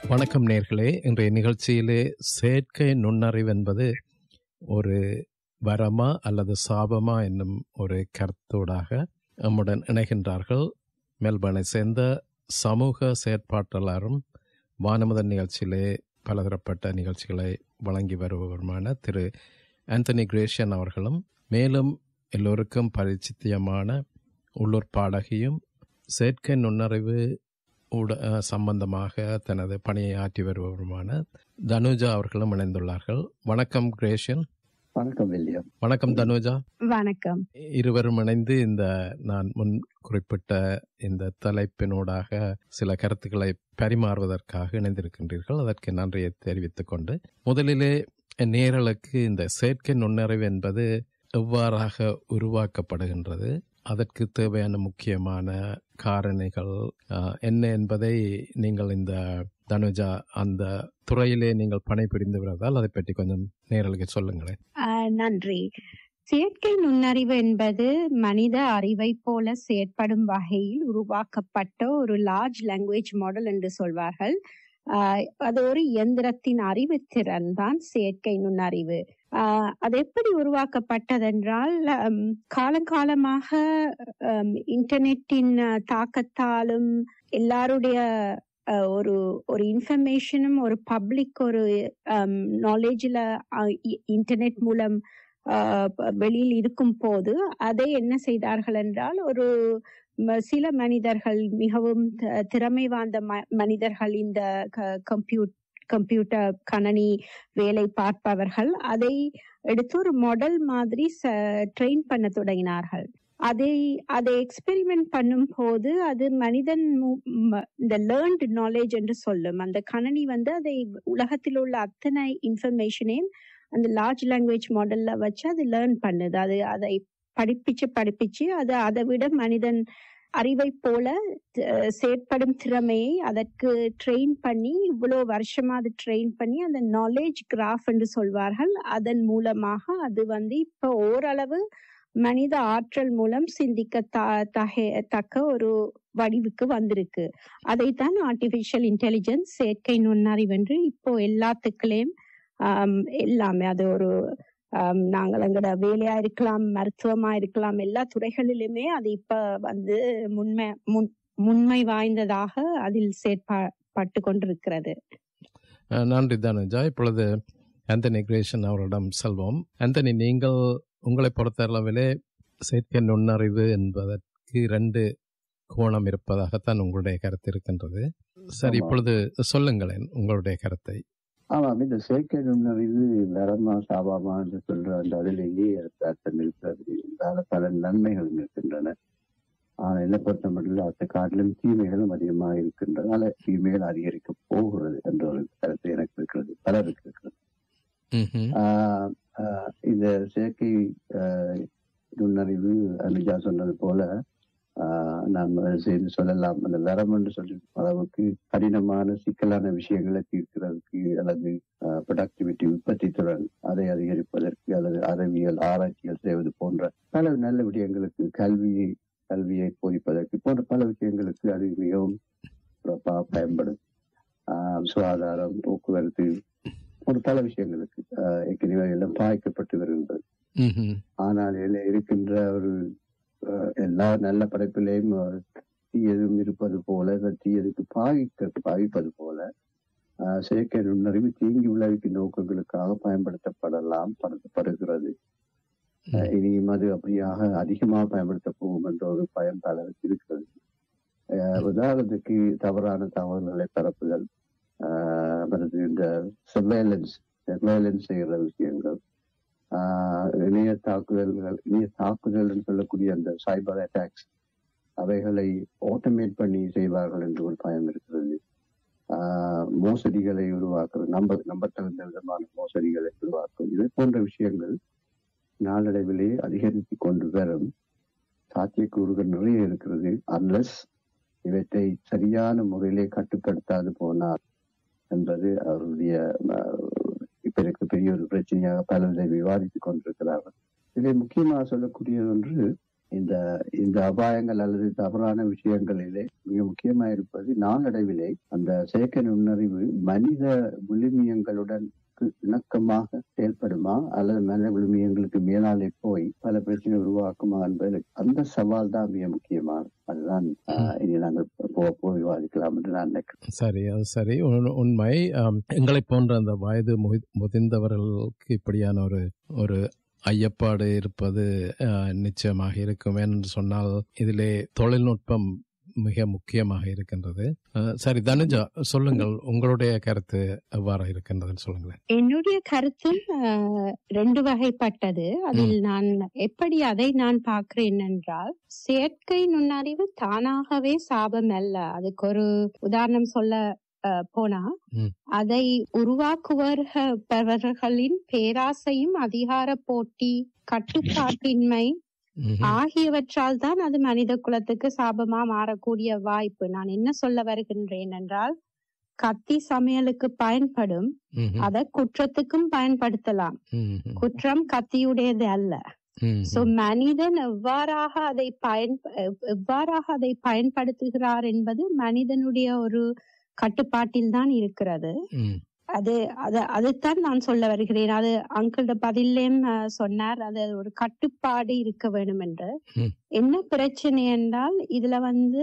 வணக்கம் நேர்களே இன்றைய நிகழ்ச்சியிலே செயற்கை நுண்ணறிவு என்பது ஒரு வரமா அல்லது சாபமா என்னும் ஒரு கருத்தோடாக நம்முடன் இணைகின்றார்கள் மெல்பர்னை சேர்ந்த சமூக செயற்பாட்டாளரும் வானமுதன் நிகழ்ச்சியிலே பலதரப்பட்ட நிகழ்ச்சிகளை வழங்கி வருபவருமான திரு ஆந்தனி கிரேஷியன் அவர்களும் மேலும் எல்லோருக்கும் பரிச்சித்தியமான உள்ளூர் பாடகியும் செயற்கை நுண்ணறிவு ஊட அஹ், சம்பந்தமாக தனது பணியை ஆற்றி வருபவருமான தனுஜா அவர்களும் இணைந்துள்ளார்கள் வணக்கம் கிரேஷியன் வணக்கம் வில்லியம் வணக்கம் தனுஜா வணக்கம் இருவரும் இணைந்து இந்த நான் முன் குறிப்பிட்ட இந்த தலைப்பினூடாக சில கருத்துக்களை பரிமாறுவதற்காக இணைந்திருக்கின்றீர்கள் அதற்கு நன்றியை தெரிவித்துக் கொண்டு முதலிலே நேரலுக்கு இந்த செயற்கை நுண்ணறிவு என்பது எவ்வாறாக உருவாக்கப்படுகின்றது அதற்கு தேவையான முக்கியமான காரணிகள் ஆஹ், என்ன என்பதை நீங்கள் இந்த தனுஜா அந்த துறையிலே நீங்கள் பணிபுரிந்து வருவதால் அதை பற்றி கொஞ்சம் நேரலுக்கு சொல்லுங்களேன் ஆஹ் நன்றி செயற்கை நுண்ணறிவு என்பது மனித அறிவை போல செயற்படும் வகையில் உருவாக்கப்பட்ட ஒரு லார்ஜ் லாங்குவேஜ் மாடல் என்று சொல்வார்கள் ஆஹ் அது ஒரு இயந்திரத்தின் அறிவுத்திறன் தான் செயற்கை நுண்ணறிவு ஆஹ் அது எப்படி உருவாக்கப்பட்டதென்றால் ஹம், காலங்காலமாக ஹம், இன்டர்நெட்டின் அஹ், தாக்கத்தாலும் எல்லாருடைய அஹ், ஒரு ஒரு இன்ஃபர்மேஷனும் ஒரு பப்ளிக் ஒரு நாலேஜில் இன்டர்நெட் மூலம் ஆஹ் ப- வெளியில் இருக்கும் போது அதை என்ன செய்தார்கள் என்றால் ஒரு ம- சில மனிதர்கள் மிகவும் த- திறமை வாய்ந்த ம- மனிதர்கள் இந்த கம்ப்யூட் கம்ப்யூட்டர் கணனி வேலை பார்ப்பவர்கள் அதை எடுத்து ஒரு மாடல் மாதிரி ட்ரெயின் பண்ண தொடங்கினார்கள் அதை அதை எக்ஸ்பெரிமெண்ட் பண்ணும் போது அது மனிதன் மு- ம- இந்த லேர்ன்டு நாலேஜ் என்று சொல்லும் அந்த கணனி வந்து அதை உலகத்தில் உள்ள அத்தனை இன்ஃபர்மேஷனையும் அந்த லார்ஜ் லாங்குவேஜ் மாடல்ல வச்சு அது லேர்ன் பண்ணுது அது அதை படிப்பிச்சு படிப்பிச்சு அது அதை விட மனிதன் அறிவை போல அஹ், செயற்படும் திறமையை அதற்கு ட்ரெயின் பண்ணி இவ்வளோ வருஷமா அது ட்ரெயின் பண்ணி அந்த நாலேஜ் கிராஃப் என்று சொல்வார்கள் அதன் மூலமாக அது வந்து இப்போ ஓரளவு மனித ஆற்றல் மூலம் சிந்திக்க த- தக- தக்க ஒரு வடிவுக்கு வந்திருக்கு அதைத்தான் ஆர்டிஃபிஷியல் இன்டெலிஜென்ஸ் செயற்கை நுண்ணறிவு என்று இப்போ எல்லாத்துக்குள்ளேயும் ஆம், எல்லாமே அது ஒரு ஆம், நாங்கள் எங்களோட வேலையா இருக்கலாம் மருத்துவமா இருக்கலாம் எல்லா துறைகளிலுமே அது இப்ப வந்து முன்மை முன் முன்மை வாய்ந்ததாக அதில் செயற்பட்டு கொண்டிருக்கிறது அஹ் நன்றி தனுஜா இப்பொழுது ஆந்தனி கிரேஷன் அவரிடம் செல்வோம் ஆந்தனி நீங்கள் உங்களை பொறுத்தளவிலே செயற்கை நுண்ணறிவு என்பதற்கு இரண்டு கோணம் இருப்பதாகத்தான் உங்களுடைய கருத்து இருக்கின்றது சரி ஆமா. இப்பொழுது சொல்லுங்களேன் உங்களுடைய கருத்தை ஆமாம் இந்த செயற்கை நுண்ணறிவு வரமா சாபாமா என்று சொல்ற அந்த அதிலேயே அர்த்தம் இருக்கிறது இருந்தால பல நன்மைகளும் இருக்கின்றன ஆனா என்ன பொறுத்த மட்டும் அதை காட்டிலும் தீமைகளும் அதிகமாக இருக்கின்றன அதனால தீமைகள் அதிகரிக்க போகிறது என்ற ஒரு கருத்து எனக்கு இருக்கிறது பலருக்கு இருக்கிறது ம்ஹும். ஆஹ் ஆஹ் இந்த செயற்கை ஆஹ் நுண்ணறிவு அனுஜா சொன்னது போல ஆஹ் நாம் அதை செய்து சொல்லலாம் அந்த வரம் என்று சொல்லி அளவுக்கு கடினமான சிக்கலான விஷயங்களை தீர்க்கிறதுக்கு அல்லது ப்ரொடக்டிவிட்டி உற்பத்தி திறன் அதை அதிகரிப்பதற்கு அல்லது அறிவியல் ஆராய்ச்சிகள் செய்வது போன்ற பல நல்ல விடயங்களுக்கு கல்வியை கல்வியை போதிப்பதற்கு போன்ற பல விஷயங்களுக்கு அது மிகவும் சிறப்பாக பயன்படும் ஆஹ் சுகாதாரம் போக்குவரத்து ஒரு பல விஷயங்களுக்கு ஆஹ் ஏற்கனவே எல்லாம் பாய்க்கப்பட்டு வருகின்றது ம்ஹும். ஆனால் இதுல இருக்கின்ற ஒரு ஆஹ் எல்லா நல்ல படைப்பிலையும் ஆஹ் தீயதும் இருப்பது போல இந்த தீயதுக்கு பாவிக்க பாவிப்பது போல ஆஹ் செயற்கை நுண்ணறிவு தீங்கி விளைவிக்கும் நோக்கங்களுக்காக பயன்படுத்தப்படலாம் படுத்தப்படுகிறது ஆஹ் இனியும் அது அப்படியாக அதிகமாக பயன்படுத்த போகும் என்ற ஒரு பயம் பலருக்கு இருக்கிறது ஆஹ் உதாரணத்துக்கு தவறான தகவல்களை பரப்புதல் ஆஹ் மற்றது இந்த சர்வேலன்ஸ் சர்வேலன்ஸ் செய்கிற விஷயங்கள் ஆஹ் இணைய தாக்குதல்கள் இணைய தாக்குதல் என்று சொல்லக்கூடிய அந்த சைபர் அட்டாக்ஸ் அவைகளை ஆட்டோமேட் பண்ணி செய்வார்கள் என்று ஒரு பயம் இருக்கிறது ஆஹ் மோசடிகளை உருவாக்குறது நம்ப நம்பத்தகுந்த விதமான மோசடிகளை உருவாக்கும் இது போன்ற விஷயங்கள் நாளடைவிலே அதிகரித்து கொண்டு வரும் சாத்தியக்கூறுகள் நிறைய இருக்கிறது அன்லஸ் இவற்றை சரியான முறையிலே கட்டுப்படுத்தாது போனார் என்பது அவருடைய ஆஹ், இப்ப இருக்க பெரிய ஒரு பிரச்சனையாக பலரை விவாதித்துக் கொண்டிருக்கிறார்கள் இதில் முக்கியமாக சொல்லக்கூடியது ஒன்று இந்த இந்த அபாயங்கள் அல்லது தவறான விஷயங்களிலே மிக முக்கியமாக இருப்பது நாளடைவிலே அந்த செயற்கை நுண்ணறிவு மனித விழுமியங்களுடன் இணக்கமாக செயல்படுமா அல்லது மனித விழுமியங்களுக்கு மேலாலே போய் பல பிரச்சனை உருவாக்குமா என்பது அந்த சவால் தான் மிக முக்கியமானது அதுதான் ஆஹ், இனி நாங்கள் போக போய் விவாதிக்கலாம் என்று நான் நினைக்கிறேன் சரி அது சரி உண்- உண்மை ஆம், எங்களைப் போன்ற அந்த வயது முதி- முதிர்ந்தவர்களுக்கு இப்படியான ஒரு ஒரு ஐயப்பாடு இருப்பது ஆஹ், நிச்சயமாக இருக்கும் என்று சொன்னால் இதிலே தொழில்நுட்பம் மிக முக்கியமாக இருக்கின்றது ஆஹ், சரி தனுஜா சொல்லுங்கள் உங்களுடைய கருத்து எவ்வாறு இருக்கின்றதுன்னு சொல்லுங்களேன் என்னுடைய கருத்தும் அஹ், ரெண்டு வகைப்பட்டது அதில் நான் எப்படி அதை நான் பார்க்கிறேன் என்றால் செயற்கை நுண்ணறிவு தானாகவே சாபம் அல்ல அதுக்கு ஒரு உதாரணம் சொல்ல அஹ், போனா ம். அதை உருவாக்குவர்களின் பேராசையும் அதிகார போட்டி கட்டுப்பாட்டின்மை ம்ஹும். ஆகியவற்றால் தான் அது மனித குலத்துக்கு சாபமா மாறக்கூடிய வாய்ப்பு நான் என்ன சொல்ல வருகின்றேன் என்றால் கத்தி சமையலுக்கு பயன்படும் ம்ஹும். அதை குற்றத்துக்கும் பயன்படுத்தலாம் ம்ஹும். குற்றம் கத்தியுடையது அல்ல ம்ஹும். சோ மனிதன் எவ்வாறாக அதை பயன் எவ்- எவ்வாறாக அதை பயன்படுத்துகிறார் என்பது மனிதனுடைய ஒரு கட்டுப்பாட்டில் தான் இருக்கிறது ம். அது அது அதுதான் நான் சொல்ல வருகிறேன் அது அங்கிள்ட பதிலையும் அஹ், சொன்னார் அது ஒரு கட்டுப்பாடு இருக்க வேண்டும் என்று ம். என்ன பிரச்சனை என்றால் இதுல வந்து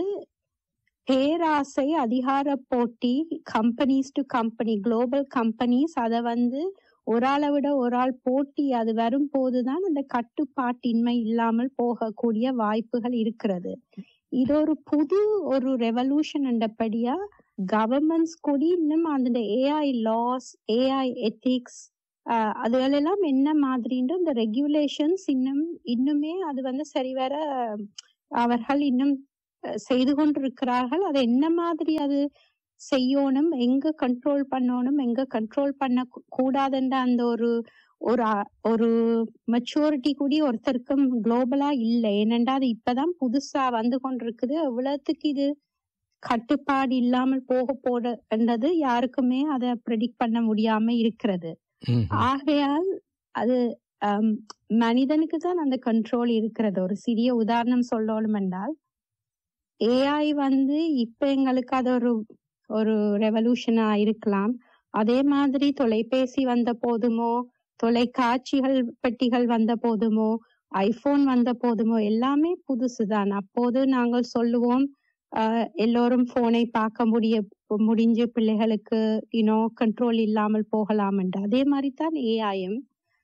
பேராசை அதிகார போட்டி companies to company global companies அதை வந்து ஒரு ஆளை விட ஒரு ஆள் போட்டி அது வரும் போதுதான் அந்த கட்டுப்பாட்டின்மை இல்லாமல் போகக்கூடிய வாய்ப்புகள் இருக்கிறது இது ஒரு புது ஒரு ரெவல்யூஷன் என்றபடியா கவர்மெண்ட்ஸ் கூட இன்னும் அந்த ஏஐ லாஸ் ஏஐ எத்திக்ஸ் அதுகளெல்லாம் என்ன மாதிரின்ற இந்த ரெகுலேஷன்ஸ் இன்னும் இன்னுமே அது வந்து சரிவர அவர்கள் இன்னும் அஹ், செய்து கொண்டிருக்கிறார்கள் அது என்ன மாதிரி அது செய்யணும் எங்க கண்ட்ரோல் பண்ணணும் எங்க கண்ட்ரோல் பண்ண கூ- கூடாதுன்ற அந்த ஒரு ஒரு அ- ஒரு மெச்சூரிட்டி கூடி ஒருத்தருக்கும் குளோபலா இல்லை ஏனென்றா அது இப்பதான் புதுசா வந்து கொண்டிருக்குது எவ்வளவுக்கு இது கட்டுப்பாடு இல்லாமல் போக போடுன்றது யாருக்குமே அதை ப்ரெடிக்ட் பண்ண முடியாம இருக்கிறது ம்ஹும். ஆகையால் அது ஆம், மனிதனுக்கு தான் அந்த கண்ட்ரோல் இருக்கிறது ஒரு சிறிய உதாரணம் சொல்லணும் என்றால் ஏஐ வந்து இப்ப எங்களுக்கு அது ஒரு ஒரு ரெவல்யூஷனா இருக்கலாம் அதே மாதிரி தொலைபேசி வந்த போதுமோ தொலைக்காட்சிகள் பெட்டிகள் வந்த போதுமோ ஐபோன் வந்த போதுமோ எல்லாமே புதுசுதான் அப்போது நாங்கள் சொல்லுவோம் ஆஹ், எல்லோரும் போனை பார்க்க முடிய முடிஞ்சு பிள்ளைகளுக்கு இன்னோ கண்ட்ரோல் இல்லாமல் போகலாம் என்று அதே மாதிரி தான் ஏஐயும்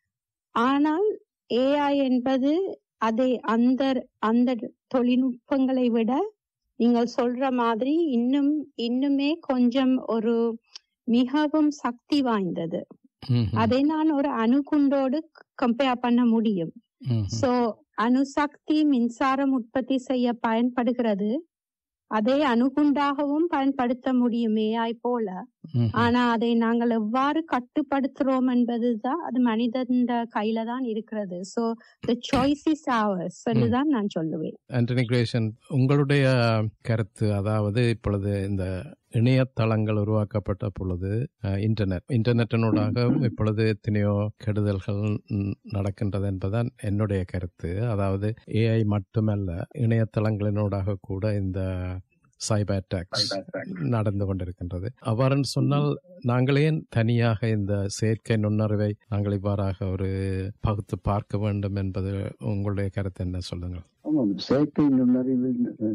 ஆனால் ஏஐ என்பது அதை அந்த அந்த தொழில்நுட்பங்களை விட நீங்கள் சொல்ற மாதிரி இன்னும் இன்னுமே கொஞ்சம் ஒரு மிகவும் சக்தி வாய்ந்தது ம்ஹும். அதை நான் ஒரு அணுகுண்டோடு கம்பேர் பண்ண முடியும் ம்ஹும். சோ அணுசக்தி மின்சாரம் உற்பத்தி செய்ய பயன்படுகிறது அதை அணுகுண்டாகவும் பயன்படுத்த முடியும் ஏஐ போல ம்ஹும். ஆனா அதை நாங்கள் எவ்வாறு கட்டுப்படுத்துறோம் என்பதுதான் அது மனிதன் கையில தான் இருக்கிறது so the choice is ours தான் நான் சொல்லுவேன் ஆண்டனி கிரேஷன் உங்களுடைய கருத்து அதாவது இப்பொழுது இந்த இணையதளங்கள் உருவாக்கப்பட்ட பொழுது அஹ், இன்டர்நெட் இன்டர்நெட்டினூடாக இப்பொழுது எத்தனையோ கெடுதல்கள் ம், நடக்கின்றது என்பதுதான் என்னுடைய கருத்து அதாவது ஏஐ மட்டுமல்ல இணையதளங்களினூடாக கூட இந்த சைபர் அட்டாக்ஸ் நடந்து கொண்டிருக்கின்றது அவ்வாறு சொன்னால் நாங்களே தனியாக இந்த செயற்கை நுண்ணறிவை நாங்கள் இவ்வாறாக ஒரு பகுத்து பார்க்க வேண்டும் என்பது உங்களுடைய கருத்து என்ன சொல்லுங்கள் ஆமாம் செயற்கை நுண்ணறிவு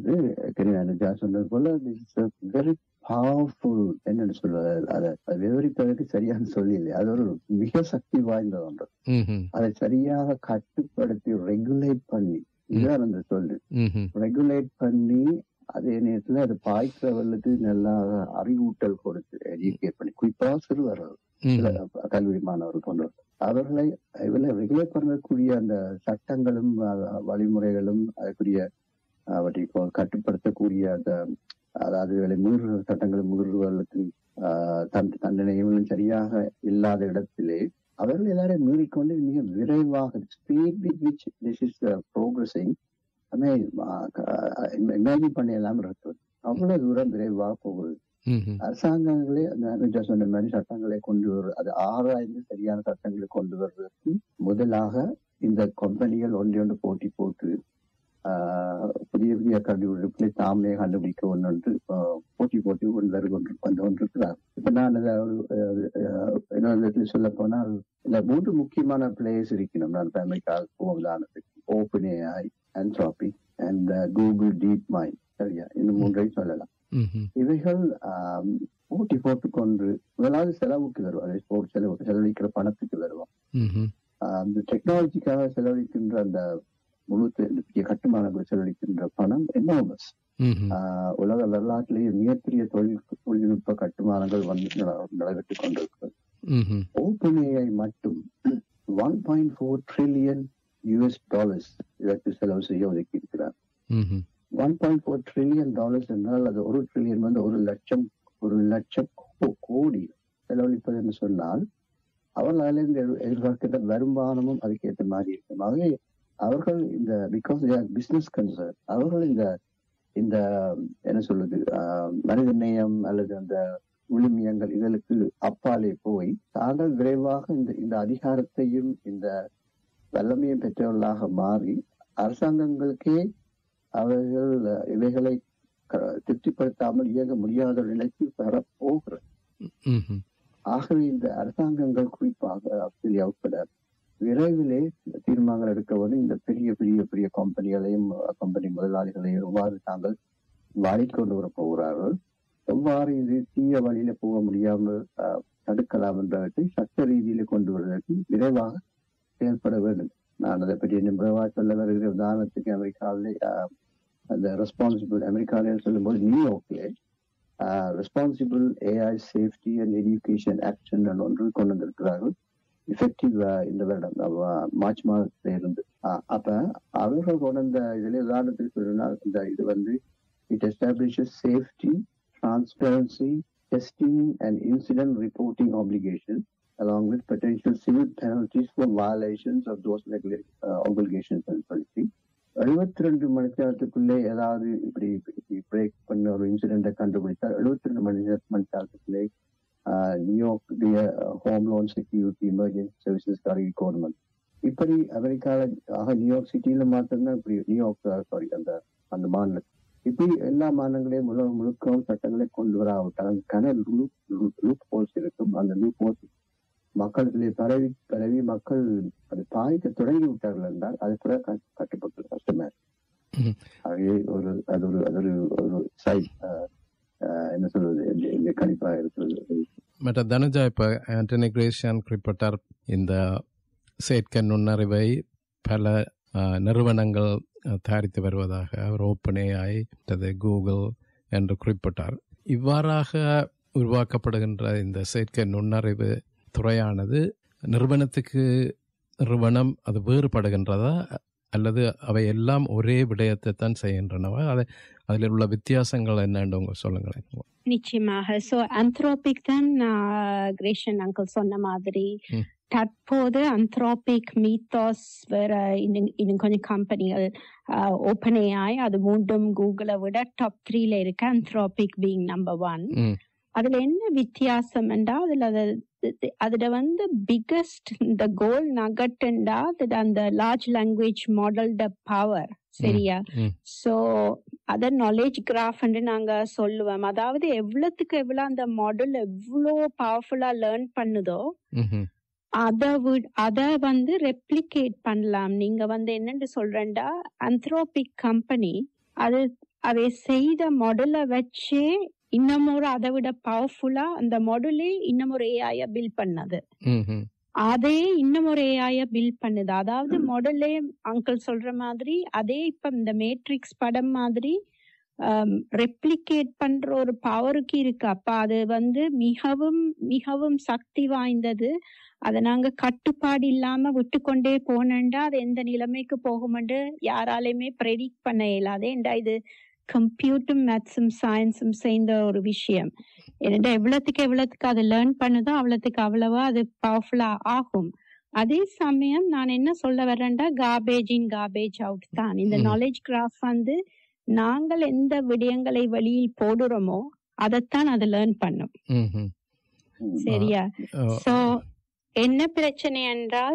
அனுஜா சொன்னது போல வெரி பவர்ஃபுல் என்னன்னு சொல்வது அதை அதை விவரிப்பதற்கு சரியான சொல்லி இல்லை அது ஒரு மிக சக்தி வாய்ந்த ஒன்று ம்ஹும். அதை சரியாக கட்டுப்படுத்தி ரெகுலேட் பண்ணி இதுதான் அந்த சொல்லு ம்ஹும். ரெகுலேட் பண்ணி அதே நேரத்துல அது பாய்க்கிறவர்களுக்கு நல்லா அறிவூட்டல் கொடுத்து எஜுகேட் பண்ணி குறிப்பா சிறுவர்கள் சில ம்ஹும். கல்லூரி மாணவர்கள் போன்றவர் அவர்களை இவளை ரெகுலேட் பண்ணக்கூடிய அந்த சட்டங்களும் அஹ், வழிமுறைகளும் அதற்குரிய அவற்றை கொ- கட்டுப்படுத்தக்கூடிய அந்த அதாவது இவளை மீறுகிற சட்டங்களும் மீறுவர்களுக்கு ஆஹ், தன் தண்டனைகளும் சரியாக இல்லாத இடத்திலே அவர்கள் எல்லாரையும் மீறிக்கொண்டு மிக விரைவாக speed with which this is progressing imagine பண்ண எல்லாம் இருக்குது அவ்வளவு தூரம் விரைவாக போகுது ம்ஹும். அரசாங்கங்களே அந்த அனுஜா சொன்ன மாதிரி சட்டங்களை கொண்டு வரு அது ஆராய்ந்து சரியான சட்டங்களை கொண்டு வருவதற்கு முதலாக இந்த கம்பெனிகள் ஒன்றொன்று போட்டி போட்டு ஆஹ், புதிய புதிய கண்டுபிடிப்புகளை தாமே கண்டுபிடிக்க ஒன்று ஒன்று ஆஹ், போட்டி போட்டி கொண்டு கொண்டு வந்து கொண்டிருக்கிறார் இப்ப நான் அதை ஒரு, ஆஹ், இன்னொரு விதத்தில் சொல்ல போனால் இந்த மூன்று முக்கியமான பிளேயர்ஸ் இருக்கணும் நான் இப்ப அமெரிக்காவுக்கு உதாரணத்துக்கு open AI Anthropic and Google DeepMind சரியா இந்த மூன்றையும் சொல்லலாம் ம்ஹும். இவைகள் ஆம், போட்டி போட்டுக்கொண்டு முதலாவது செலவுக்கு வருவோம் அதை sport செலவு செலவழிக்கிற பணத்துக்கு வருவோம் ம்ஹும். ஆஹ் அந்த டெக்னாலஜிக்காக செலவழிக்கின்ற அந்த முழு தெ- இந்த பெரிய கட்டுமானங்கள் செலவழிக்கின்ற பணம் என்னாமஸ் ம்ஹும். உலக வரலாற்றிலேயே மிகப்பெரிய தொழில் தொழில்நுட்ப கட்டுமானங்கள் வந்து நட- நடைபெற்றுக் கொண்டிருக்கிறது ம்ஹும். ஓப்பன் ஏஐ மட்டும் one point four trillion US dollars இதற்கு செலவு செய்ய ஒதுக்கி இருக்கிறார் ம்ஹும். One point four trillion dollars என்றால் அது ஒரு ட்ரில்லியன் வந்து ஒரு லட்சம் ஒரு லட்சம் கோ- கோடி செலவழிப்பது என்று சொன்னால் அவர்கள் அதிலிருந்து எதிர்- எதிர்பார்க்கின்ற வருமானமும் அதுக்கேற்ற மாதிரி இருக்கும் ஆகவே அவர்கள் இந்த பிகாஸ் பிசினஸ் கன்சர்ன் அவர்கள் இந்த இந்த என்ன சொல்லுது ஆஹ், மனித நேயம் அல்லது அந்த விழுமியங்கள் இதற்கு அப்பாலே போய் தாங்கள் விரைவாக இந்த இந்த அதிகாரத்தையும் இந்த வல்லமையும் பெற்றவர்களாக மாறி அரசாங்கங்களுக்கே அவர்கள் அஹ், இவைகளை க- திருப்திப்படுத்தாமல் இயங்க முடியாத ஒரு நிலைக்கு வரப்போகிறது ம்ஹும். ஆகவே இந்த அரசாங்கங்கள் குறிப்பாக ஆஸ்திரேலியா உட்பட விரைவிலே இந்த தீர்மானங்கள் எடுக்க வேண்டும் இந்த பெரிய பெரிய பெரிய கம்பெனிகளையும் கம்பெனி முதலாளிகளையும் எவ்வாறு தாங்கள் வாடிக்கொண்டு வர போகிறார்கள் எவ்வாறு இது தீய வழியில போக முடியாமல் அஹ், தடுக்கலாம் என்றவற்றை சட்ட ரீதியில கொண்டு வருவதற்கு விரைவாக செயல்பட வேண்டும் நான் அதை பற்றி இன்னும் விரைவாக சொல்ல வருகிற உதாரணத்துக்கு அமெரிக்காவிலே அஹ், அந்த ரெஸ்பான்சிபிள் அமெரிக்காவிலே சொல்லும்போது நியூயார்க்லே responsible AI safety and education action ஒன்று கொண்டு வந்திருக்கிறார்கள் எஃபெக்டிவ் இந்த வருடம் அஹ், மார்ச் மாதத்துல இருந்து அஹ், அப்ப அவர்கள் கொண்டு வந்த இதுல உதாரணத்துக்கு சொன்னால் இந்த இது வந்து it establishes safety transparency testing and incident reporting obligation along with potential civil penalties for violations of those regula- uh, obligations and policy எழுபத்தி ரெண்டு மணி நேரத்துக்குள்ளே ஏதாவது இப்படி பிரேக் பண்ண ஒரு இன்சிடென்ட்டை கண்டுபிடித்தால் எழுபத்தி ரெண்டு மணி நேர மணி நேரத்துக்குள்ளே ஆஹ், நியூயார்க்குடைய home loan security emergency services government இப்படி அமெரிக்கால ஆக நியூயார்க் சிட்டியில மாத்திரம்தான் இப்படி நியூயார்க் சாரி அந்த அந்த மாநிலம் இப்படி எல்லா மாநிலங்களையும் முழு முழுக்கவும் சட்டங்களை கொண்டு வராவிட்டால் கன லூப் ஹோல்ஸ் இருக்கும் அந்த லூப் ஹோல்ஸ் மக்களிடையே பரவி பரவி மக்கள் அது பாதிக்க தொடங்கி விட்டார்கள் என்றால் அது கூட க- கட்டுப்பட்டு கஷ்டமே ம். ஆகவே ஒரு அது ஒரு அது ஒரு ஒரு சைட் என்ன சொல்வது இந்த- இந்த கணிப்பாக இருக்கிறது மற்ற தனுஜா இப்போ ஆண்டனி கிரேஷியான் குறிப்பிட்டார் இந்த செயற்கை நுண்ணறிவை பல அஹ், நிறுவனங்கள் அஹ், தயாரித்து வருவதாக அவர் ஓப்பன் ஏஐ மற்றது கூகுள் என்று குறிப்பிட்டார் இவ்வாறாக உருவாக்கப்படுகின்ற இந்த செயற்கை நுண்ணறிவு துறையானது நிறுவனத்துக்கு நிறுவனம் அது வேறுபடுகின்றதா அல்லது அவை எல்லாம் ஒரே விடயத்தை தான் செய்கின்றனவா அதை அதில் உள்ள வித்தியாசங்கள் என்னன்னு உங்க சொல்லுங்களேன் நிச்சயமாக சோ anthropic தான் கிரேஷன் அங்கிள் சொன்ன மாதிரி ம். தற்போது anthropic மீத்தாஸ் வேற இன்னும் இன்னும் கொஞ்சம் கம்பெனிகள் ஓப்பன் ஏஐ அது மூன்றும் கூகுளை விட டாப் த்ரீல இருக்கு anthropic பீங் நம்பர் ஒன் ம். அதுல என்ன வித்தியாசம் என்றா அதுல அது- அது- அதுல வந்து பிக்கஸ்ட் இந்த கோல் நகட்டுண்டா அதுல அந்த லார்ஜ் லாங்குவேஜ் மாடல்ட பவர் சரியா ம். சோ அத நாலேஜ் கிராஃப் நாங்க சொல்லுவோம் அதாவது எவ்வளவுக்கு எவ்வளவு அந்த மாடல் எவ்வளோ பவர்ஃபுல்லா லேர்ன் பண்ணுதோ ம்ஹும். அத விட அத வந்து ரெப்ளிகேட் பண்ணலாம் நீங்க வந்து என்னன்னு சொல்றேன்டா anthropic கம்பெனி அது அதை செய்த மாடலை வச்சே இன்னமொரு அதை விட பவர்ஃபுல்லா அந்த மாடலே இன்னமொரு ஏஐய பில்ட் பண்ணது ம்ஹும். அதே இன்னும் ஒரு ஏஐய பில்ட் பண்ணுது அதாவது மாடல்லே அங்கிள் சொல்ற மாதிரி அதே இப்ப இந்த மேட்ரிக்ஸ் படம் மாதிரி ரெப்ளிகேட் பண்ற ஒரு பவருக்கு இருக்கு அப்ப அது வந்து மிகவும் மிகவும் சக்தி வாய்ந்தது அதை நாங்க கட்டுப்பாடு இல்லாம விட்டு கொண்டே போனேன்டா அது எந்த நிலைமைக்கு போகுமென்று யாராலையுமே ப்ரெடிக்ட் பண்ண இயலாது ஏன்டா இது கம்ப்யூட்டர் மேத்ஸும் சயின்ஸும் சேர்ந்த ஒரு விஷயம் ஏன்னா எவ்வளவுக்கு எவ்வளவுக்கு அது லேர்ன் பண்ணுதோ அவ்வளவுக்கு அவ்வளவா அது பவர்ஃபுல்லா ஆகும் அதே சமயம் நான் என்ன சொல்ல வரேன்டா கார்பேஜ் இன் கார்பேஜ் அவுட் தான் இந்த ம். நாலேஜ் கிராஃப் வந்து நாங்கள் எந்த விடயங்களை வெளியில் போடுறோமோ அதைத்தான் அது லேர்ன் பண்ணும் ம்ஹும். ம். சரியா அஹ், சோ என்ன பிரச்சனை என்றால்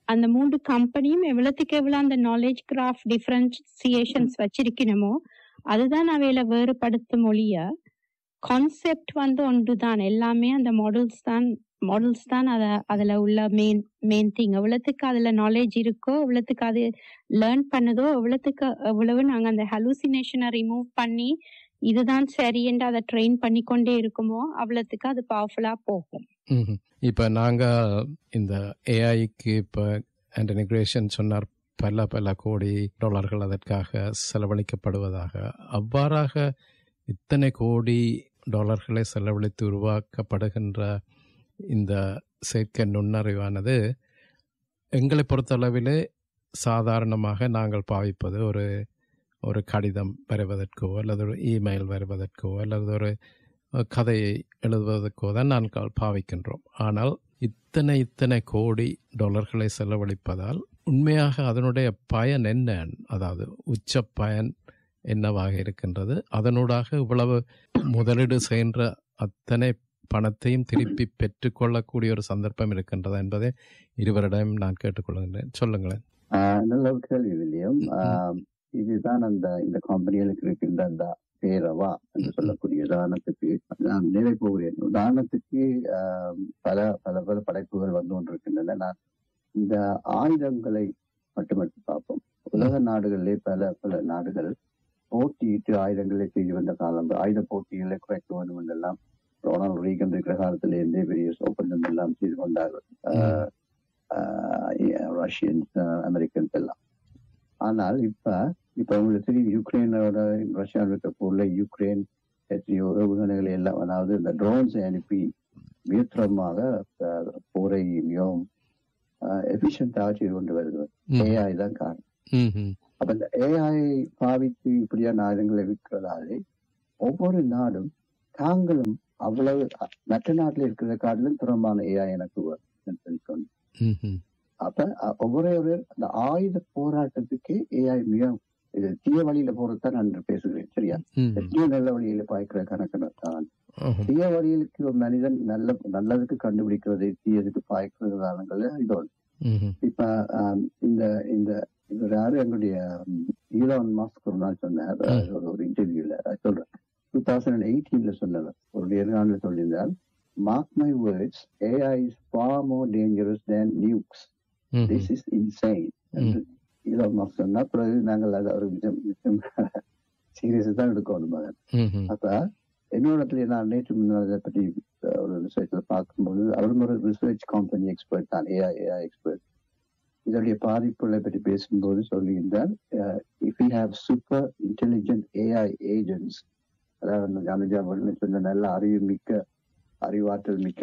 அந்த மூன்று கம்பெனியும் எவ்வளவுக்கு எவ்வளவு அந்த நாலேஜ் கிராஃப் டிஃபரன்சியேஷன்ஸ் வச்சிருக்கணுமோ அதுதான் அவையில வேறுபடுத்தும் மொழிய கான்செப்ட் வந்து ஒன்றுதான் எல்லாமே அந்த மாடல்ஸ் தான் மாடல்ஸ் தான் அத அதுல உள்ள மெயின் மெயின் திங் எவ்வளவுக்கு அதுல நாலேஜ் இருக்கோ எவ்வளவுக்கு அது லேர்ன் பண்ணுதோ எவ்வளவுக்கு எவ்வளவு நாங்க அந்த ஹலூசினேஷனை ரிமூவ் பண்ணி இதுதான் சரி என்று அதை ட்ரெயின் பண்ணிக்கொண்டே இருக்குமோ அவ்வளவுக்கு அது பவர்ஃபுல்லா போகும் ம்ஹும். இப்ப நாங்க இந்த ஏஐக்கு இப்ப ஆண்டனி கிரேஷன் சொன்னார் பல பல கோடி டாலர்கள் அதற்காக செலவழிக்கப்படுவதாக அவ்வாறாக இத்தனை கோடி டாலர்களை செலவழித்து உருவாக்கப்படுகின்ற இந்த செயற்கை நுண்ணறிவானது எங்களை பொறுத்தளவிலே சாதாரணமாக நாங்கள் பாவிப்பது ஒரு ஒரு கடிதம் வரைவதற்கோ அல்லது ஒரு இமெயில் வருவதற்கோ அல்லது ஒரு கதையை எழுதுவதற்கோ தான் நாங்கள் பாவிக்கின்றோம் ஆனால் இத்தனை இத்தனை கோடி டாலர்களை செலவழிப்பதால் உண்மையாக அதனுடைய பயன் என்ன அதாவது உச்ச பயன் என்னவாக இருக்கின்றது அதனூடாக இவ்வளவு முதலீடு செய்கின்ற அத்தனை பணத்தையும் திருப்பி பெற்றுக்கொள்ளக்கூடிய ஒரு சந்தர்ப்பம் இருக்கின்றதா என்பதை இருவரிடம் நான் கேட்டுக்கொள்கின்றேன் சொல்லுங்களேன் ஆஹ் நல்ல ஒரு கேள்வி வில்லியம் ஆஹ் இதுதான் அந்த இந்த கம்பெனிகளுக்கு இருக்கின்ற அந்த பேரவா என்று சொல்லக்கூடிய உதாரணத்துக்கு நான் நிலை போகிறேன் உதாரணத்துக்கு ஆஹ் பல பல பல படைப்புகள் வந்து கொண்டிருக்கின்றன நான் இந்த ஆயுதங்களை மட்டுமட்டு பார்ப்போம் உலக நாடுகளிலே பல பல நாடுகள் போட்டியிட்டு ஆயுதங்களை செய்து வந்த காலம் ஆயுத போட்டிகளை குறைக்க வேண்டும் என்றெல்லாம் ரொனால்ட் ரீகன் இருக்கிற காலத்திலேருந்தே பெரிய ஒப்பந்தம் எல்லாம் செய்து கொண்டார்கள் ஆஹ் ஆஹ் ரஷ்யன்ஸ் அமெரிக்கன்ஸ் எல்லாம் ஆனால் இப்ப இப்ப உங்களுக்கு தெரியும் யுக்ரைனோட ரஷ்யா இருக்க போர்ல யுக்ரைன் எத்தனையோ ஏவுகணைகளை எல்லாம் அதாவது இந்த ட்ரோன்ஸ் அனுப்பி வியத்திரமாக அஹ், போரை மிகவும் எஃபிஷியன்டாக செய்து கொண்டு வருகிறது ஏஐ தான் காரணம் ம்ஹும். அப்ப இந்த ஏஐ பாவித்து இப்படியான ஆயுதங்களை விற்கிறதாலே ஒவ்வொரு நாடும் தாங்களும் அவ்வளவு அ- மற்ற நாட்டில் இருக்கிறத காட்டிலும் திறமான ஏஐ எனக்கு வரும் சொல்லி சொன்னேன். ம்ஹும். அப்ப அ- ஒவ்வொரு ஒரு அந்த ஆயுத போராட்டத்துக்கு ஏஐ மிக இது தீய வழியில போறதுதான் நான் இன்று பேசுகிறேன் சரியா ம்ஹும். எத்தனையோ நல்ல வழியில பாய்க்கிற கணக்கு தான் ஆஹும். தீய வழியிலுக்கு ஒரு மனிதன் நல்ல நல்லதுக்கு கண்டுபிடிக்கிறது தீயதுக்கு பாய்க்கிறதானங்கள் இது ஒன்று. ம்ஹும். இப்ப ஆம், இந்த இந்த இவர் யாரு எங்களுடைய ஈலான் மாஸ்க் ஒரு நாள் சொன்னார் ம். ஒரு ஒரு இன்டர்வியூல சொல்றேன் டூ தௌசண்ட் எயிட்டீன்ல சொன்னவர் ஒரு நேர்காணல சொல்லியிருந்தால் mark my words AI is far more dangerous than nukes hmm. This is insane என்று ஈலான் மாஸ்க் சொன்னா பிறகு நாங்கள் அதை ஒரு விஷயம் சீரியஸ் தான் எடுக்கணும் மகன் ம்ஹும். அப்ப என்னோட இடத்துல நான் நேற்று முன்னாள் இதை பற்றி அஹ், ஒரு ரிசர்ச்ல பார்க்கும்போது அவரும் ஒரு ரிசர்ச் கம்பெனி எக்ஸ்பர்ட் தான் ஏஐ ஏஐ எக்ஸ்பர்ட் இதோடைய பாதிப்புகளை பற்றி பேசும்போது சொல்லியிருந்தால் if you have super intelligent AI agents அதாவது அனுஜா வல்லுன்னு சொன்ன நல்ல அறிவு மிக்க அறிவாற்றல் மிக்க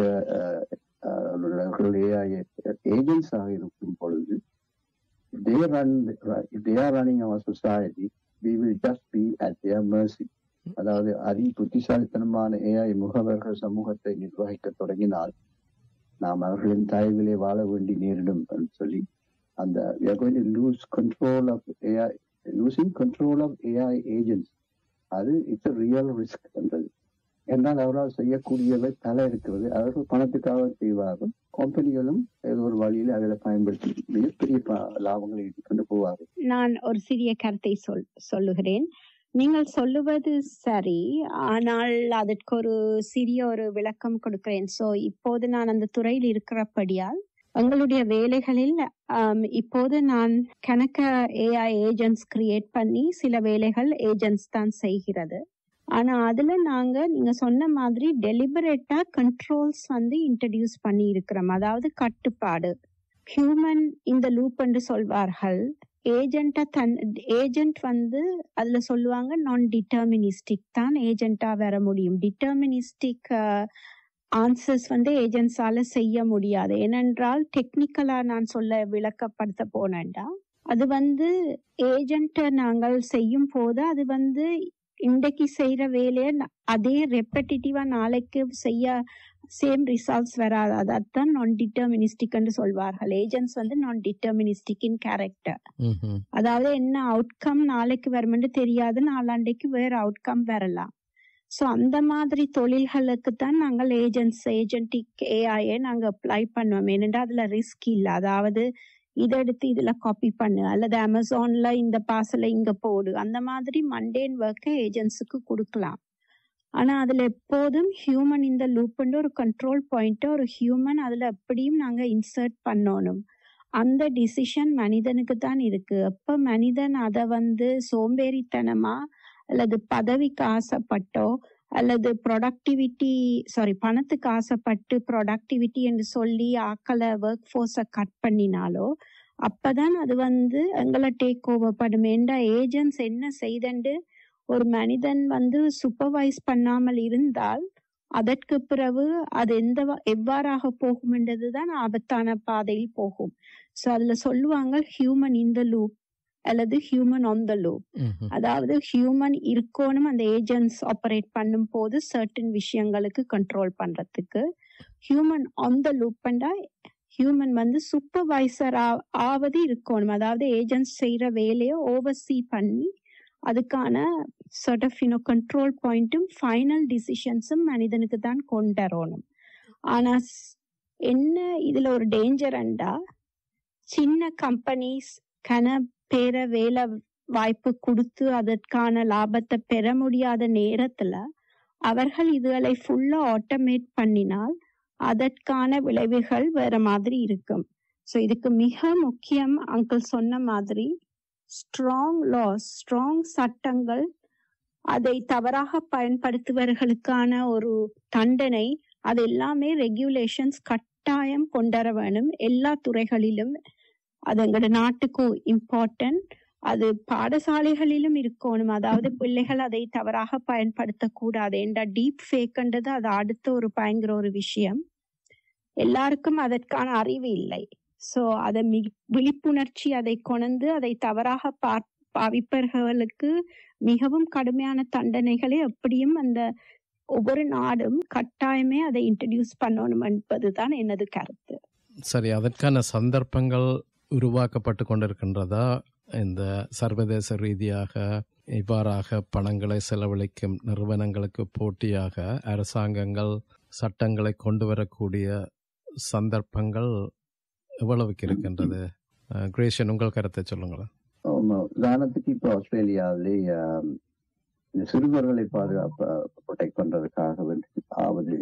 ஏஐ ஏஜென்ட்ஸ் ஆக இருக்கும் பொழுது they run if they are running our society we will just be at their mercy அதாவது அதி புத்திசாலித்தனமான ஏஐ முகவர்கள் சமூகத்தை நிர்வகிக்க தொடங்கினால் நாம் அவர்களின் தயவிலே வாழ வேண்டி நேரிடும் என்று சொல்லி அந்த we are going to lose control of AI losing control of AI agents அது இட்ஸ் a ரியல் ரிஸ்க் என்றது என்னால் அவரால் செய்யக்கூடியவை பல இருக்கிறது அவர்கள் பணத்துக்காக செய்வார்கள் கம்பெனிகளும் ஏதோ ஒரு வழியில் அதில் பயன்படுத்தி மிகப்பெரிய ப- லாபங்களை ஈட்டிக் கொண்டு போவார்கள் நான் ஒரு சிறிய கருத்தை சொல் சொல்லுகிறேன் நீங்கள் சொல்லுவது சரி ஆனால் அதற்கு ஒரு சிறிய ஒரு விளக்கம் கொடுக்கிறேன் சோ இப்போது நான் அந்த துறையில் இருக்கிறபடியால் எங்களுடைய வேலைகளில் ஆம், இப்போது நான் கணக்க ஏஐ ஏஜென்ட்ஸ் கிரியேட் பண்ணி சில வேலைகள் ஏஜென்ட்ஸ் தான் செய்கிறது ஆனா அதுல நாங்க நீங்க சொன்ன மாதிரி டெலிபரேட்டா கண்ட்ரோல்ஸ் வந்து இன்ட்ரடியூஸ் பண்ணி இருக்கிறோம் அதாவது கட்டுப்பாடு ஹியூமன் இந்த லூப் என்று சொல்வார்கள் ஏஜென்ட்டா தன் ஏஜென்ட் வந்து அதுல சொல்லுவாங்க நான் டிட்டர்மினிஸ்டிக் தான் ஏஜென்ட்டா வர முடியும் டிட்டர்மினிஸ்டிக் ஆன்சர்ஸ் வந்து ஏஜென்ட்ஸால செய்ய முடியாது ஏனென்றால் டெக்னிக்கலா நான் சொல்ல விளக்கப்படுத்த போனேன்டா அது வந்து ஏஜென்ட் நாங்கள் செய்யும் போது அது வந்து இன்றைக்கு செய்யற வேலையை ந- அதே ரெப்படிட்டிவா நாளைக்கு செய்ய சேம் ரிசல்ட்ஸ் வராது அதான் நான் டிட்டர்மினிஸ்டிக் என்று சொல்வார்கள் ஏஜென்ட்ஸ் வந்து நான் டிட்டர்மினிஸ்டிக் இன் கேரக்டர் ம்ஹும். அதாவது என்ன அவுட்கம் நாளைக்கு வருமென்று தெரியாது நாளாண்டைக்கு வேற அவுட்கம் வரலாம் சோ அந்த மாதிரி தொழில்களுக்கு தான் நாங்கள் ஏஜென்ட்ஸ் ஏஜென்டிக் ஏஐயை நாங்க அப்ளை பண்ணுவோம் ஏனென்றா அதுல ரிஸ்க் இல்ல அதாவது இதை எடுத்து இதுல காப்பி பண்ணு அல்லது அமேசான்ல இந்த பார்சலை இங்க போடு அந்த மாதிரி மண்டேன் ஒர்க்கை ஏஜென்ட்ஸுக்கு கொடுக்கலாம் ஆனா அதுல எப்போதும் ஹியூமன் இந்த லூப்ன்ற ஒரு கண்ட்ரோல் பாயிண்ட் ஒரு ஹியூமன் அதுல எப்படியும் நாங்க இன்சர்ட் பண்ணணும் அந்த டிசிஷன் மனிதனுக்கு தான் இருக்கு அப்ப மனிதன் அதை வந்து சோம்பேறித்தனமா அல்லது பதவிக்கு ஆசைப்பட்டோ அல்லது ப்ரொடக்டிவிட்டி சாரி பணத்துக்கு ஆசைப்பட்டு ப்ரொடக்டிவிட்டி என்று சொல்லி ஆக்களை ஒர்க் ஃபோர்ஸை கட் பண்ணினாலோ அப்பதான் அது வந்து எங்களை டேக் ஓவர் பண்ணும் ஏண்டா ஏஜென்ட்ஸ் என்ன செய்தண்டு ஒரு மனிதன் வந்து சூப்பர்வைஸ் பண்ணாமல் இருந்தால் அதற்கு பிறகு அது எந்த வ- எவ்வாறாக போகும் என்றதுதான் ஆபத்தான பாதையில் போகும் ஸோ அதுல சொல்லுவாங்க ஹியூமன் இன் த லூப் அல்லது ஹியூமன் ஆன் த லூப் ம்ஹும். அதாவது ஹியூமன் இருக்கணும் அந்த ஏஜென்ட்ஸ் ஆப்ரேட் பண்ணும் போது சர்டன் விஷயங்களுக்கு கண்ட்ரோல் பண்றதுக்கு ஹியூமன் ஆன் த லூப் பண்ணா ஹியூமன் வந்து சூப்பர்வைசர் ஆவது இருக்கணும் அதாவது ஏஜென்ட்ஸ் செய்யற வேலையை ஓவர்சீ பண்ணி அதுக்கான sort of you know control பாயிண்ட்டும் ஃபைனல் டிசிஷன்ஸும் மனிதனுக்கு தான் கொண்டு வரணும் ஆனா ஸ்- என்ன இதுல ஒரு டேஞ்சர்ண்டா சின்ன கம்பெனிஸ் கன பேர வேலை வாய்ப்பு கொடுத்து அதற்கான லாபத்தை பெற முடியாத நேரத்துல அவர்கள் இதுகளை ஃபுல்லா ஆட்டோமேட் பண்ணினால் அதற்கான விளைவுகள் வேற மாதிரி இருக்கும் ஸோ இதுக்கு மிக முக்கியம் அங்கிள் சொன்ன மாதிரி ஸ்ட்ராங் லாஸ் ஸ்ட்ராங் சட்டங்கள் அதை தவறாக பயன்படுத்துபவர்களுக்கான ஒரு தண்டனை அது எல்லாமே ரெகுலேஷன்ஸ் கட்டாயம் கொண்டுவர வேணும் எல்லா துறைகளிலும் அது எங்களோட நாட்டுக்கு இம்பார்ட்டன்ட் அது பாடசாலைகளிலும் இருக்கணும் அதாவது பிள்ளைகள் அதை தவறாக பயன்படுத்தக்கூடாது ஏண்டா டீப் ஃபேக்ன்றது அது அடுத்த ஒரு பயங்கர ஒரு விஷயம் எல்லாருக்கும் அதற்கான அறிவு இல்லை சோ அதை மி- விழிப்புணர்ச்சி அதை கொணர்ந்து அதை தவறாக பார் பாவிப்பவர்களுக்கு மிகவும் கடுமையான தண்டனைகளை எப்படியும் அந்த ஒவ்வொரு நாடும் கட்டாயமே அதை இன்ட்ரடியூஸ் பண்ணணும் என்பதுதான் எனது கருத்து சரி அதற்கான சந்தர்ப்பங்கள் உருவாக்கப்பட்டு கொண்டிருக்கின்றதா இந்த சர்வதேச ரீதியாக இவ்வாறாக பணங்களை செலவழிக்கும் நிறுவனங்களுக்கு போட்டியாக அரசாங்கங்கள் சட்டங்களை கொண்டு வரக்கூடிய சந்தர்ப்பங்கள் எவ்வளவுக்கு இருக்கின்றது அஹ், கிரேஷன் உங்கள் கருத்தை சொல்லுங்களேன் ஆமா. உதாரணத்துக்கு இப்போ ஆஸ்திரேலியாவிலே ஆம், இந்த சிறுவர்களை பாதுகாப்ப ப்ரொடெக்ட் பண்றதுக்காக வந்து ஆவது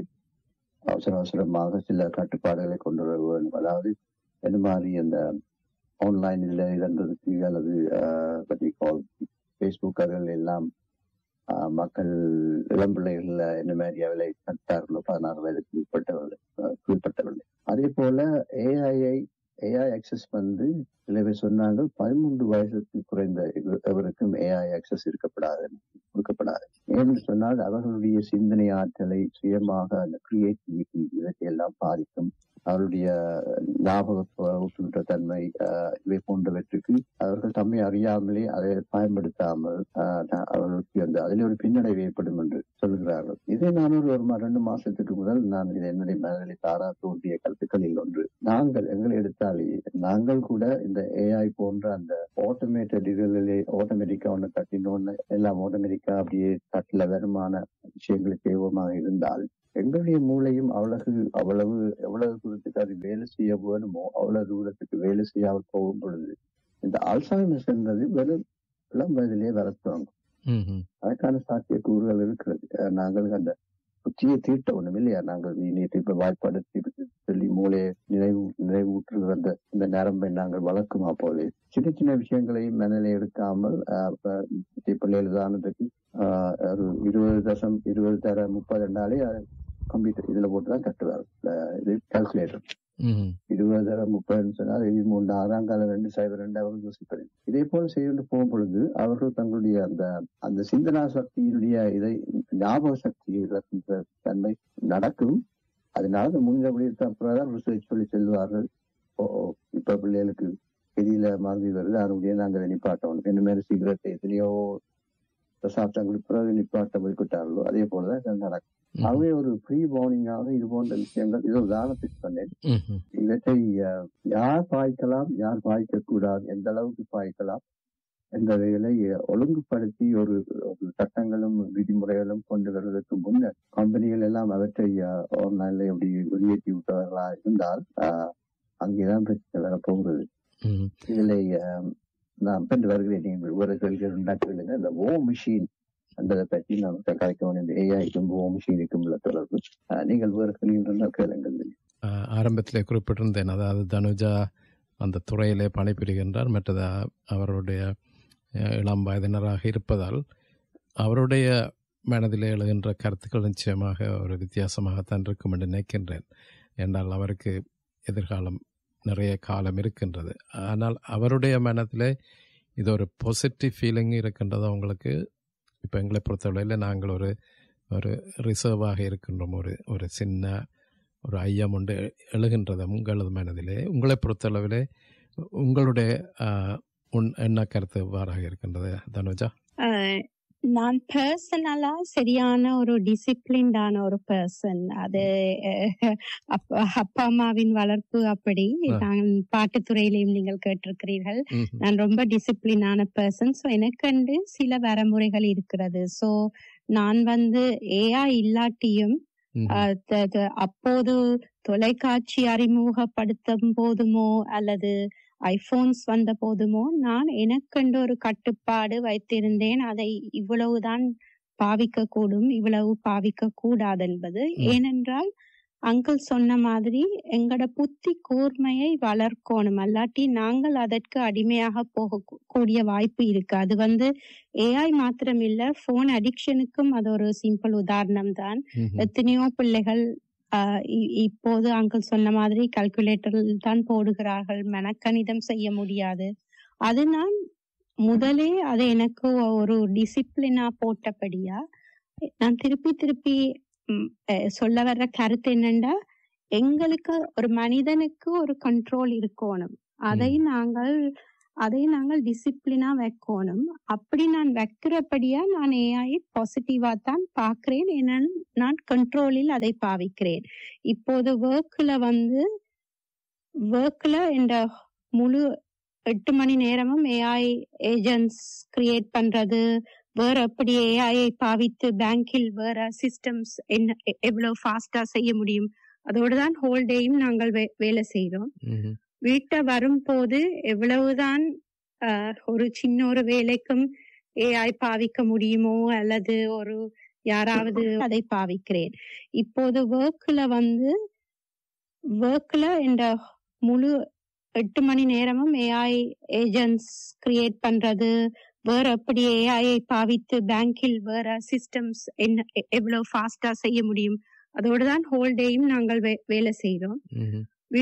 அவசர அவசரமாக சில கட்டுப்பாடுகளை கொண்டு வர வேண்டும் அதாவது இந்த மாதிரி அந்த ஆன்லைனில் இதன்றதுக்கு அல்லது பற்றி கால் ஃபேஸ்புக் அதில் எல்லாம் ஆஹ், மக்கள் இளம் பிள்ளைகள் என்ன மாதிரி அவளை கட்டார்களோ பதினாறு வயதுக்கு உட்பட்டவர்கள் ஆஹ், கீழ்ப்பட்டவர்கள் அதே போல ஏஐஐ ஏஐ அக்சஸ் வந்து சில பேர் சொன்னாங்க பதிமூன்று வயசுக்கு குறைந்த இவ- எவருக்கும் ஏஐ அக்சஸ் இருக்கப்படாது கொடுக்கப்படாது ஏன்னு சொன்னால் அவர்களுடைய சிந்தனை ஆற்றலை சுயமாக அந்த கிரியேட்டிவிட்டி இவற்றையெல்லாம் பாதிக்கும் அவருடைய ஞாபக ஊட்டுகின்ற தன்மை ஆஹ், இவை போன்றவற்றுக்கு அவர்கள் தம்மை அறியாமலே அதை பயன்படுத்தாமல் ஆஹ், த- அவர்களுக்கு அந்த அதில் ஒரு பின்னடைவு ஏற்படும் என்று சொல்கிறார்கள் இதை நான் ஒரு ஒரு மா- ரெண்டு மாசத்துக்கு முதல் நான் இதை என்னுடைய மனதில் தாரா தோன்றிய கருத்துக்களில் ஒன்று நாங்கள் எங்களை எடுத்தாலே நாங்கள் கூட இந்த ஏஐ போன்ற அந்த ஆட்டோமேட்டட் இதுகளிலே ஆட்டோமேட்டிக்கா ஒன்று தட்டினோன்னு எல்லாம் ஆட்டோமேட்டிக்கா அப்படியே தட்டில வருமான விஷயங்களுக்கு ஏவமாக இருந்தால் எங்களுடைய மூளையும் அவ்வளவு அவ்வளவு எவ்வளவு தூரத்துக்கு அது வேலை செய்ய வேணுமோ அவ்வளவு தூரத்துக்கு வேலை செய்யாமல் போகும் பொழுது இந்த அல்சாய்மஸ் என்பது வெறும் இளம் வயதிலே வர தொடங்கும் ம்ஹும். அதற்கான சாத்தியக்கூறுகள் இருக்கிறது அஹ் நாங்கள் அந்த புத்தியை தீட்ட ஒண்ணும் இல்லையா நாங்கள் நீட்டு இப்ப வாய்ப்பாடு சொல்லி மூளையை நினைவு நினைவூற்றுகிற அந்த இந்த நரம்பை நாங்கள் வளர்க்குமா போலே சின்ன சின்ன விஷயங்களையும் மனநிலை எடுக்காமல் அஹ், இப்ப இப்ப பிள்ளைகள் உதாரணத்துக்கு ஆஹ், ஒரு இருபது தசம் இருபது தர முப்பது ரெண்டாலே கம்ப்யூட்டர் இதுல போட்டுதான் கட்டுவார் அஹ், இது கால்குலேட்டர் ம்ஹும். இருபது தரம் முப்பதுன்னு சொன்னால் இது மூன்று ஆறாம் காலம் ரெண்டு சைபர் ரெண்டு அவர்கள் யோசிப்பது இதே போல செய்து போகும் பொழுது அவர்கள் தங்களுடைய அந்த அந்த சிந்தனா சக்தியினுடைய இதை ஞாபக சக்தியை இழக்கின்ற தன்மை நடக்கும் அதனால அது முடிஞ்சபடி அப்புறம் ரிசர்ச் சொல்லி செல்வார்கள் ஓ ஓ, இப்ப பிள்ளைகளுக்கு எதிரில மாதிரி வருது அதனுடைய நாங்கள் நிப்பாட்டணும் என்ன மாதிரி சிகரெட் எத்தனையோ தசாப்தங்களுக்கு பிறகு நிப்பாட்ட போய்விட்டார்களோ அதே போலதான் இது நடக்கும் ம்ஹும். ஆகவே ஒரு ப்ரீ வார்னிங்காக இது போன்ற விஷயங்கள் இது உதாரணத்துக்கு சொன்னேன் ம்ஹும். இவற்றை அஹ், யார் பாய்க்கலாம் யார் பாய்க்க கூடாது எந்த அளவுக்கு பாய்க்கலாம் என்பவைகளை ஒழுங்குபடுத்தி ஒரு ஒரு சட்டங்களும் விதிமுறைகளும் கொண்டு வருவதற்கு முன்னர் கம்பெனிகள் எல்லாம் அவற்றை ஆன்லைன்ல எப்படி வெளியேற்றி விட்டவர்களா இருந்தால் அஹ், அங்கேதான் பிரச்சனை வரப்போகிறது ம். இதில் ஆம், நான் பெற்று வருகிறேன் நீங்கள் ஒரு கேள்விகள் உண்டாக்குவீங்க இந்த ஓ மிஷின் என்பதை பற்றி நாம் கலைக்க வேண்டும் இந்த ஏஐக்கும் ஓ மிஷினுக்கும் உள்ள தொடர்பு ஆஹ், நீங்கள் வேறு கேள்விகள் கேளுங்கள் ஆஹ் ஆரம்பத்திலே குறிப்பிட்டிருந்தேன் அதாவது தனுஜா அந்த துறையிலே பணிபுரிகின்றார் மற்றது அ- அவருடைய அஹ், இளம் வயதினராக இருப்பதால் அவருடைய மனதிலே எழுகின்ற கருத்துக்கள் நிச்சயமாக ஒரு வித்தியாசமாகத்தான் இருக்கும் என்று நினைக்கின்றேன் என்றால் அவருக்கு எதிர்காலம் நிறைய காலம் இருக்கின்றது ஆனால் அவருடைய மனதிலே இது ஒரு பாசிட்டிவ் ஃபீலிங் இருக்கின்றது அவங்களுக்கு இப்போ எங்களை பொறுத்தவரையில் நாங்கள் ஒரு ஒரு ரிசர்வாக இருக்கின்றோம் ஒரு ஒரு சின்ன ஒரு ஐயம் உண்டு எழுகின்றது உங்களது மனதிலே உங்களை பொறுத்தளவிலே உங்களுடைய ஆஹ், உன் என்ன கருத்து வாராக இருக்கின்றது தனுஜா ஆஹ் நான் பர்சனலா சரியான ஒரு டிசிப்ளின்டான ஒரு பர்சன் அது அஹ், அப்பா அப்பா அம்மாவின் வளர்ப்பு அப்படி ஆ. நான் பாட்டுத்துறையிலையும் நீங்கள் கேட்டிருக்கிறீர்கள் ம்ஹும். நான் ரொம்ப டிசிப்ளினான பர்சன் ஸோ எனக்கண்டு சில வரமுறைகள் இருக்கிறது ஸோ நான் வந்து ஏஐ இல்லாட்டியும் ம்ஹும். அஹ், த- த- அப்போது தொலைக்காட்சி அறிமுகப்படுத்தும் போதுமோ அல்லது ஐபோன்ஸ் வந்த போதுமோ நான் எனக்கென்று ஒரு கட்டுப்பாடு வைத்திருந்தேன் அதை இவ்வளவுதான் பாவிக்க கூடும் இவ்வளவு பாவிக்க கூடாது என்பது ம். ஏனென்றால் அங்கிள் சொன்ன மாதிரி எங்கட புத்தி கூர்மையை வளர்க்கணும் அல்லாட்டி நாங்கள் அதற்கு அடிமையாக போக கூ- கூடிய வாய்ப்பு இருக்கு அது வந்து ஏஐ மாத்திரம் இல்ல போன் அடிக்ஷனுக்கும் அது ஒரு சிம்பிள் உதாரணம் தான் ம்ஹும். எத்தனையோ பிள்ளைகள் ஆஹ் இ- இப்போது அங்கிள் சொன்ன மாதிரி கால்குலேட்டரில் தான் போடுகிறார்கள் மனக்கணிதம் செய்ய முடியாது அது நான் முதலே அது எனக்கு ஒரு டிசிப்ளினா போட்டபடியா நான் திருப்பி திருப்பி ம், அஹ், சொல்ல வர்ற கருத்து என்னண்டா எங்களுக்கு ஒரு மனிதனுக்கு ஒரு கண்ட்ரோல் இருக்கணும் அதை நாங்கள் அதை நாங்கள் டிசிப்ளினா வைக்கணும் அப்படி நான் வைக்கிறபடியா நான் ஏஐ பாசிட்டிவா தான் பார்க்கிறேன் ஏன்னா நான் கண்ட்ரோலில் அதை பாவிக்கிறேன் இப்போது ஒர்க்ல வந்து ஒர்க்ல இந்த முழு எட்டு மணி நேரமும் ஏஐ ஏஜென்ட்ஸ் கிரியேட் பண்றது வேற எப்படி ஏஐ பாவித்து பேங்கில் வேற சிஸ்டம்ஸ் என்ன எ- எவ்வளவு ஃபாஸ்டா செய்ய முடியும் அதோடு தான் ஹோல் டேயும் நாங்கள் வே- வேலை செய்றோம் ம்ஹும். வீட்டை வரும்போது எவ்வளவுதான் ஆஹ், ஒரு சின்ன ஒரு வேலைக்கும் ஏஐ பாவிக்க முடியுமோ அல்லது ஒரு யாராவது அதை பாவிக்கிறேன் இப்போது ஒர்க்ல வந்து ஒர்க்ல இந்த முழு எட்டு மணி நேரமும் ஏஐ ஏஜென்ட்ஸ் கிரியேட் பண்றது வேற எப்படி ஏஐ பாவித்து பேங்கில் வேற சிஸ்டம்ஸ் என்ன எ- எவ்வளவு ஃபாஸ்டா செய்ய முடியும் அதோடு தான் ஹோல் டேயும் நாங்கள் வே- வேலை செய்றோம் ம்ஹும்.